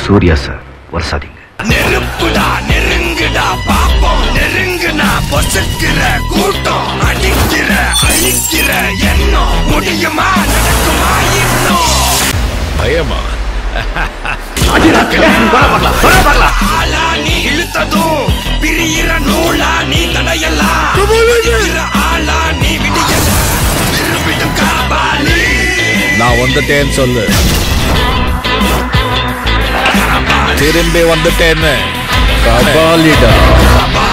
Surya sir வரசாதீங்க நெருப்புடா நெருங்குடா பாப்போம் நெருங்குனா பொசுக்கிற கூட்டம் அடிக்கிற அழிக்கிற எண்ணம் முடியுமா நடக்குமா இன்னும் பயமா ஆளா நீ இழுத்ததும் பிரியிற நூலா நீ தடையலாம் விடுகிற ஆளா நீ விடியல விரும்பிடும் காபாலி நான் வந்துட்டேன்னு சொல்லு திரும்பி வந்துட்டேன்னு கபாலிடா